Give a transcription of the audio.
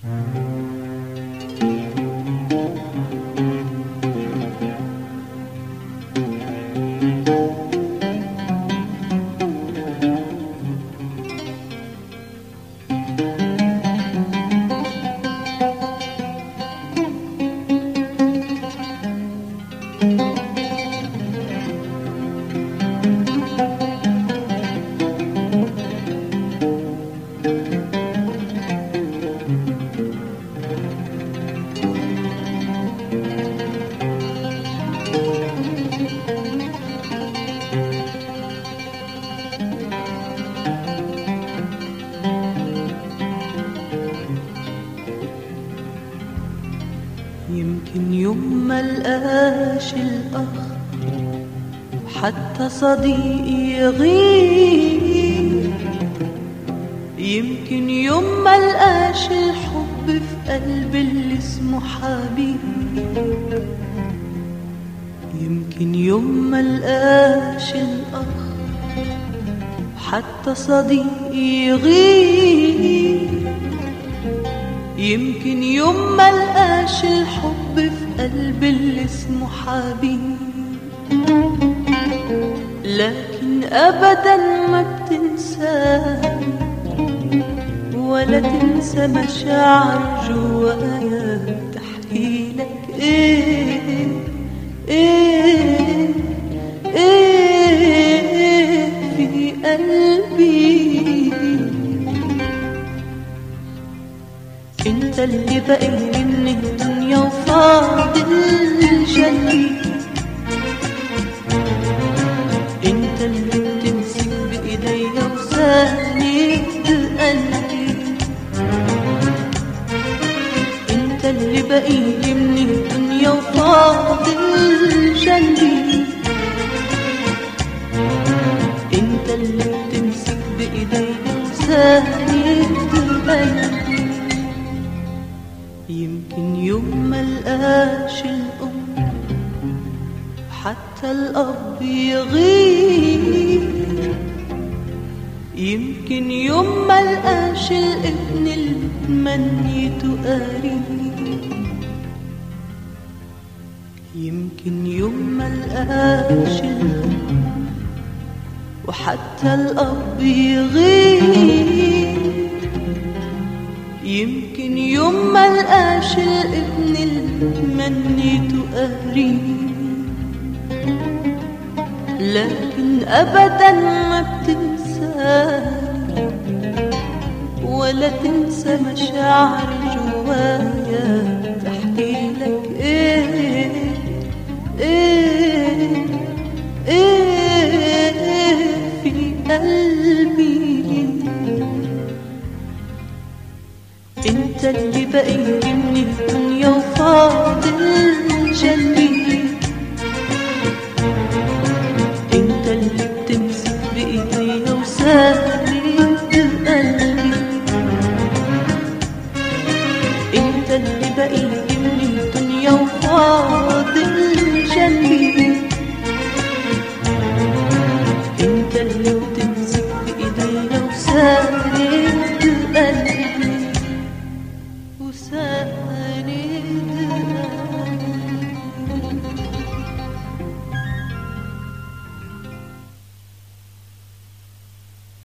يمكن يوم ما لقاش الأخ حتى صديقي يغيب يمكن يوم ما لقاش الحب في قلب اللي اسمه حبيب يمكن يوم ما لقاش الأخ حتى صديقي يغيب يمكن يوم ما لقاش الحب في قلب اللي اسمه حبيب لكن ابدا ما بتنساني ولا تنسى مشاعر جوايا تحكي لك ايه ايه ايه في قلبي انت اللي باقي من الدنيا وفاضل جنبي انت اللي بتمسك بايديا وساند قلبي انت اللي باقي من الدنيا وفاضل جنبي انت اللي بتمسك بايديا وساند قلبي يمكن يوم ما لقاش الأم حتى الأب يغيب يمكن يوم ما لقاش الابن اللي تمنيته قريب يمكن يوم ما لقاش الأم وحتى الأب يغيب يمكن يوم ما لقاش الابن اللي تمنيته قريب لكن ابدا ما بتنساني ولا تنسى مشاعر جوايا تحكي لك ايه ايه ايه في قلبي انت اللي باقي من الدنيا وفاضل جنبي انت اللي بتمسك بايديا وساند قلبي انت اللي باقي من الدنيا وفاضل جنبي انت اللي بتمسك بايديا وساند